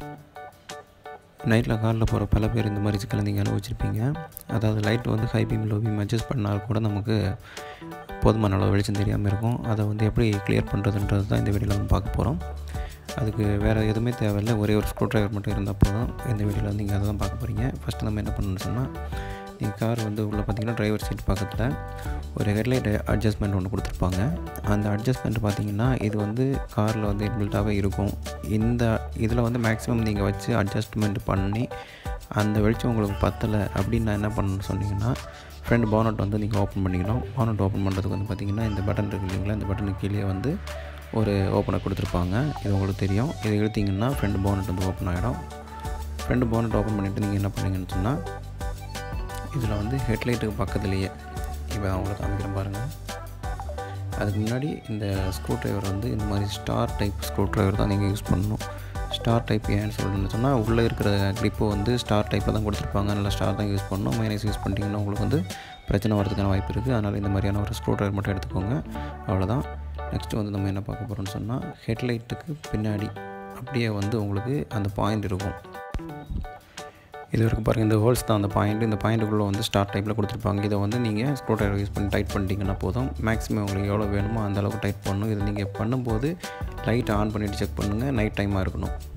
நைட்டில் காரில் போகிற பல பேர் இந்த மாதிரி சிக்கலை நீங்கள் அனுபவிச்சிருப்பீங்க அதாவது லைட் வந்து high beam low beam adjust பண்ணால் கூட நமக்கு போதுமான அளவு வெளிச்சம் தெரியாமல் இருக்கும் அதை வந்து எப்படி கிளியர் பண்ணுறதுன்றது தான் இந்த வீடியோவில் வந்து பார்க்க போகிறோம் அதுக்கு வேறு எதுவுமே தேவையில்லை ஒரே ஒரு ஸ்க்ரூ ட்ரைவர் மட்டும் இருந்தால் போதும் இந்த வீடியோவில் வந்து நீங்கள் அதை தான் பார்க்க போகிறீங்க ஃபஸ்ட்டு நம்ம என்ன பண்ணணும்னு சொன்னால் நீங்கள் கார் வந்து உள்ளே பார்த்தீங்கன்னா டிரைவர் சீட் பக்கத்தில் ஒரு ஹெட்லைட் அட்ஜஸ்ட்மெண்ட் ஒன்று கொடுத்துருப்பாங்க அந்த அட்ஜஸ்ட்மெண்ட் பார்த்தீங்கன்னா இது வந்து காரில் வந்து இன்பில்ட்டாகவே இருக்கும் இந்த இதில் வந்து மேக்ஸிமம் நீங்கள் வச்சு அட்ஜஸ்ட்மெண்ட் பண்ணி அந்த வெளிச்சம் உங்களுக்கு பத்தலை அப்படின்னு நான் என்ன பண்ணணும்னு சொன்னீங்கன்னா ஃப்ரண்ட் பானட் வந்து நீங்கள் ஓப்பன் பண்ணிக்கணும் பானட் ஓப்பன் பண்ணுறதுக்கு வந்து பார்த்திங்கன்னா இந்த பட்டன் இருக்கு இல்லைங்களா இந்த பட்டனுக்கு கீழே வந்து ஒரு ஓப்பனர் கொடுத்துருப்பாங்க இது உங்களுக்கு தெரியும் இதை இழுத்திங்கன்னா ஃப்ரண்ட் போனட் வந்து ஓப்பன் ஆகிடும் ஃப்ரண்ட் போனட் ஓப்பன் பண்ணிவிட்டு நீங்கள் என்ன பண்ணீங்கன்னு சொன்னால் இதில் வந்து ஹெட்லைட்டுக்கு பக்கத்துலேயே இப்போ நான் உங்களுக்கு காமிக்கிறேன் பாருங்கள் அதுக்கு முன்னாடி இந்த ஸ்க்ரூ ட்ரைவர் வந்து இந்த மாதிரி ஸ்டார் டைப் ஸ்க்ரூ ட்ரைவர் தான் நீங்கள் யூஸ் பண்ணணும் ஸ்டார் டைப் ஏன்னு சொல்லணும்னு சொன்னால் உள்ளே இருக்கிற கிளிப்பு வந்து ஸ்டார் டைப்பில் தான் கொடுத்துருப்பாங்க நல்லா ஸ்டார் தான் யூஸ் பண்ணணும் மைனஸ் யூஸ் பண்ணிட்டீங்கன்னா உங்களுக்கு வந்து பிரச்சனை வரதுக்கான வாய்ப்பு இருக்குது அதனால் இந்த மாதிரியான ஒரு ஸ்க்ரூ ட்ரைவர் மட்டும் எடுத்துக்கோங்க அவ்வளோதான் நெக்ஸ்ட்டு வந்து நம்ம என்ன பார்க்க போகிறோம்னு சொன்னால் ஹெட்லைட்டுக்கு பின்னாடி அப்படியே வந்து உங்களுக்கு அந்த பாயிண்ட் இருக்கும் இது வரைக்கும் பாருங்கள் இந்த ஹோல்ஸ் தான் அந்த பாயிண்ட் இந்த பாயிண்ட்டுக்குள்ளே வந்து ஸ்டார் டைப்பில் கொடுத்துருப்பாங்க இதை வந்து நீங்கள் ஸ்க்ரூ ட்ரைவர் யூஸ் பண்ணி டைட் பண்ணிட்டீங்கன்னா போதும் மேக்ஸிமம் உங்களுக்கு எவ்வளோ வேணுமோ அந்த அளவுக்கு டைட் பண்ணணும் இதை நீங்கள் பண்ணும்போது லைட் ஆன் பண்ணிவிட்டு செக் பண்ணுங்கள் நைட் டைமாக இருக்கணும்